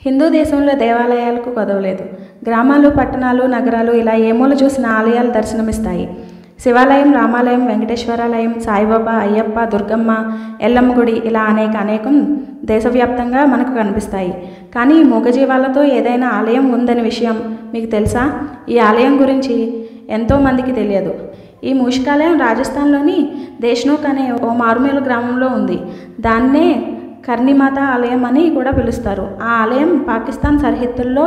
హిందూ దేశంలో దేవాలయాలకు కొదవలేదు గ్రామాలు పట్టణాలు నగరాలు ఇలా ఏ మూల చూసిన ఆలయాలు దర్శనమిస్తాయి శివాలయం రామాలయం వెంకటేశ్వరాలయం సాయిబాబా అయ్యప్ప దుర్గమ్మ ఎల్లమ్మ గుడి ఇలా అనేక అనేకం దేశవ్యాప్తంగా మనకు కనిపిస్తాయి కానీ మూగజీవాలతో ఏదైనా ఆలయం ఉందనే విషయం మీకు తెలుసా ఈ ఆలయం గురించి ఎంతోమందికి తెలియదు ఈ మూషికాలయం రాజస్థాన్లోని దేశ్నోక్ అనే ఓ మారుమూల గ్రామంలో ఉంది దాన్నే కర్ణిమాత ఆలయం అని కూడా పిలుస్తారు ఆ ఆలయం పాకిస్తాన్ సరిహద్దుల్లో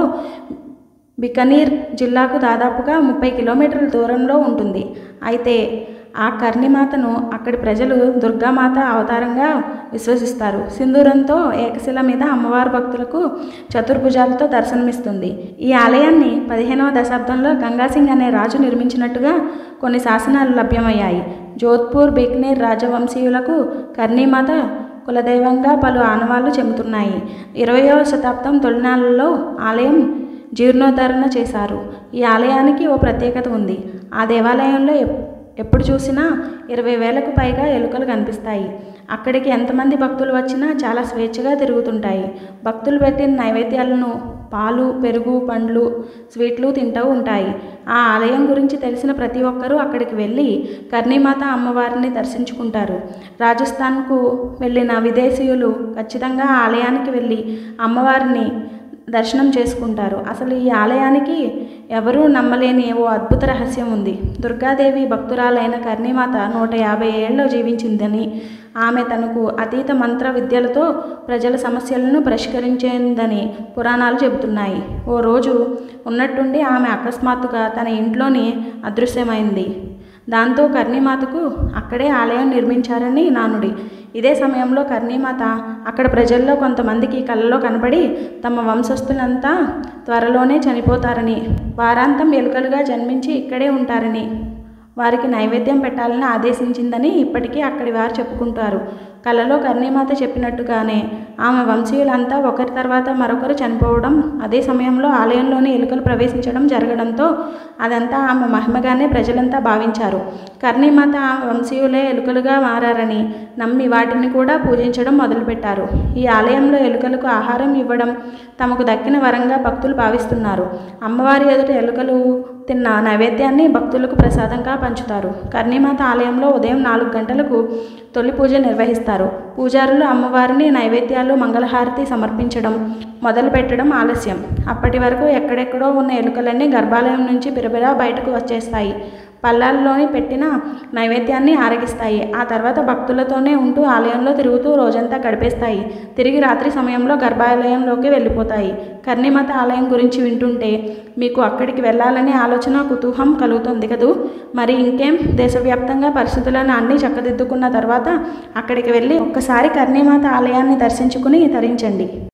బికనీర్ జిల్లాకు దాదాపుగా ముప్పై కిలోమీటర్ల దూరంలో ఉంటుంది అయితే ఆ కర్ణిమాతను అక్కడి ప్రజలు దుర్గామాత అవతారంగా విశ్వసిస్తారు సింధూరంతో ఏకశిల మీద అమ్మవారి భక్తులకు చతుర్భుజాలతో దర్శనమిస్తుంది ఈ ఆలయాన్ని పదిహేనవ దశాబ్దంలో గంగాసింగ్ అనే రాజు నిర్మించినట్టుగా కొన్ని శాసనాలు లభ్యమయ్యాయి జోధ్పూర్ బికనీర్ రాజవంశీయులకు కర్ణీమాత కులదైవంగా పలు ఆనవాళ్లు చెబుతున్నాయి ఇరవయవ శతాబ్దం తొలినాళ్లలో ఆలయం జీర్ణోద్ధరణ చేశారు ఈ ఆలయానికి ఓ ప్రత్యేకత ఉంది ఆ దేవాలయంలో ఎప్- ఎప్పుడు చూసినా ఇరవై వేలకు పైగా ఎలుకలు కనిపిస్తాయి అక్కడికి ఎంతమంది భక్తులు వచ్చినా చాలా స్వేచ్ఛగా తిరుగుతుంటాయి భక్తులు పెట్టిన నైవేద్యాలను పాలు పెరుగు పండ్లు స్వీట్లు తింటూ ఉంటాయి ఆ ఆలయం గురించి తెలిసిన ప్రతి ఒక్కరూ అక్కడికి వెళ్ళి కర్ణీమాత అమ్మవారిని దర్శించుకుంటారు రాజస్థాన్కు వెళ్ళిన విదేశీయులు ఖచ్చితంగా ఆ ఆలయానికి వెళ్ళి అమ్మవారిని దర్శనం చేసుకుంటారు అసలు ఈ ఆలయానికి ఎవరూ నమ్మలేని ఓ అద్భుత రహస్యం ఉంది దుర్గాదేవి భక్తురాలైన కర్ణిమాత నూట యాభై ఏళ్ళు జీవించిందని ఆమె తనకు అతీత మంత్ర విద్యలతో ప్రజల సమస్యలను పరిష్కరించిందని పురాణాలు చెబుతున్నాయి ఓ రోజు ఉన్నట్టుండి ఆమె అకస్మాత్తుగా తన ఇంట్లోని అదృశ్యమైంది దాంతో కర్ణీమాతకు అక్కడే ఆలయం నిర్మించారని నానుడి ఇదే సమయంలో కర్ణీమాత అక్కడ ప్రజల్లో కొంతమందికి కలలో కనపడి తమ వంశస్థులంతా త్వరలోనే చనిపోతారని వారాంతం ఎలుకలుగా జన్మించి ఇక్కడే ఉంటారని వారికి నైవేద్యం పెట్టాలని ఆదేశించిందని ఇప్పటికీ అక్కడి వారు చెప్పుకుంటారు కలలో కర్ణీమాత చెప్పినట్టుగానే ఆమె వంశీయులంతా ఒకరి తర్వాత మరొకరు చనిపోవడం అదే సమయంలో ఆలయంలోని ఎలుకలు ప్రవేశించడం జరగడంతో అదంతా ఆమె మహిమగానే ప్రజలంతా భావించారు కర్ణీమాత ఆమె వంశీయులే ఎలుకలుగా మారారని నమ్మి వాటిని కూడా పూజించడం మొదలుపెట్టారు ఈ ఆలయంలో ఎలుకలకు ఆహారం ఇవ్వడం తమకు దక్కిన వరంగా భక్తులు భావిస్తున్నారు అమ్మవారి ఎదుట ఎలుకలు తిన్న నైవేద్యాన్ని భక్తులకు ప్రసాదంగా పంచుతారు కర్ణీమాత ఆలయంలో ఉదయం నాలుగు గంటలకు తొలి పూజ నిర్వహిస్తారు పూజారులు అమ్మవారిని నైవేద్యాలు మంగళహారతి సమర్పించడం మొదలు పెట్టడం ఆలస్యం అప్పటి వరకు ఎక్కడెక్కడో ఉన్న ఎలుకలన్నీ గర్భాలయం నుంచి బిరబిరా బయటకు వచ్చేస్తాయి పల్లాల్లోని పెట్టిన నైవేద్యాన్ని ఆరగిస్తాయి ఆ తర్వాత భక్తులతోనే ఉంటూ ఆలయంలో తిరుగుతూ రోజంతా గడిపేస్తాయి తిరిగి రాత్రి సమయంలో గర్భాలయంలోకి వెళ్ళిపోతాయి కర్ణిమత ఆలయం గురించి వింటుంటే మీకు అక్కడికి వెళ్ళాలనే ఆలోచన కుతూహం కలుగుతుంది కదూ మరి ఇంకేం దేశవ్యాప్తంగా పరిస్థితులను అన్నీ చక్కదిద్దుకున్న తర్వాత అక్కడికి వెళ్ళి ఒక్కసారి కర్ణిమాత ఆలయాన్ని దర్శించుకుని తరించండి